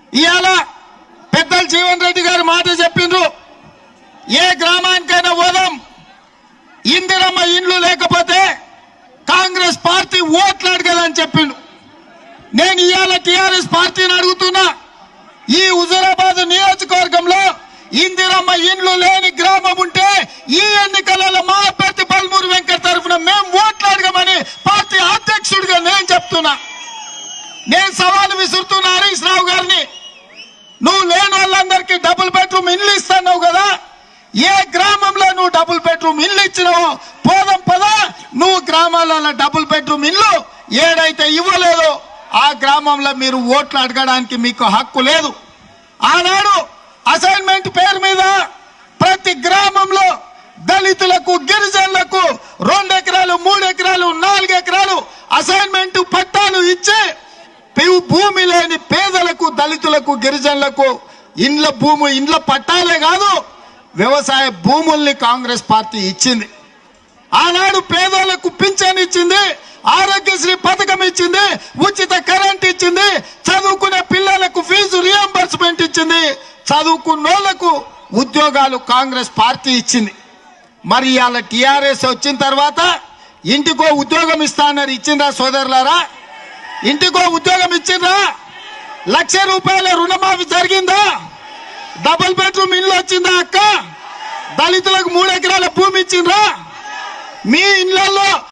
ఇవాళ పెద్దలు జీవన్ రెడ్డి గారు మాట చెప్పిండ్రు ఏ గ్రామానికైనా పోదాం ఇందిరమ్మ ఇండ్లు లేకపోతే కాంగ్రెస్ పార్టీ ఓట్లు అడగదని చెప్పిండు నేను ఇవాళ టిఆర్ఎస్ పార్టీని అడుగుతున్నా ఈ హుజురాబాద్ నియోజకవర్గంలో ఇందిరమ్మ ఇండ్లు లేని గ్రామం ఉంటే ఈ ఎన్నికలలో మా అభ్యర్థి బల్మూరు వెంకట తరఫున మేము ఓట్లు అడగమని పార్టీ అధ్యక్షుడిగా నేను చెప్తున్నా నేను సవాలు విసురుతున్నా హరీష్ రావు గారిని నువ్వు లేని వాళ్ళందరికీ డబుల్ బెడ్రూమ్ ఇల్లు ఇస్తున్నావు కదా ఏ గ్రామంలో నువ్వు డబుల్ బెడ్రూమ్ ఇల్లు ఇచ్చినావో పోదాం పదా నువ్వు గ్రామాలలో డబుల్ బెడ్రూమ్ ఇల్లు ఏడైతే ఇవ్వలేదో ఆ గ్రామంలో మీరు ఓట్లు అడగడానికి మీకు హక్కు లేదు ఆనాడు అసైన్మెంట్ పేరు మీద ప్రతి గ్రామంలో దళితులకు గిరిజనులకు రెండు ఎకరాలు మూడు ఎకరాలు నాలుగు ఎకరాలు అసైన్మెంట్ పట్టాలు ఇచ్చి పెవు- భూమి లేని పేదలకు దళితులకు గిరిజనులకు ఇండ్ల భూమి ఇండ్ల పట్టాలే కాదు వ్యవసాయ భూముల్ని కాంగ్రెస్ పార్టీ ఇచ్చింది ఆనాడు పేదలకు పింఛన్ ఇచ్చింది ఆరోగ్యశ్రీ పథకం ఇచ్చింది ఉచిత కరెంట్ ఇచ్చింది చదువుకునే పిల్లలకు ఫీజు రియంబర్స్మెంట్ ఇచ్చింది చదువుకున్నోళ్లకు ఉద్యోగాలు కాంగ్రెస్ పార్టీ ఇచ్చింది మరి ఇవాళ టిఆర్ఎస్ వచ్చిన తర్వాత ఇంటికో ఉద్యోగం ఇస్తానని ఇచ్చిందా సోదరులారా ఇంటికో ఉద్యోగం ఇచ్చిందా లక్ష రూపాయల రుణమాఫీ జరిగిందా డబుల్ బెడ్రూమ్ ఇల్లు వచ్చిందా అక్క దళితులకు మూడు ఎకరాల భూమి ఇచ్చిండ్రా మీ ఇళ్లలో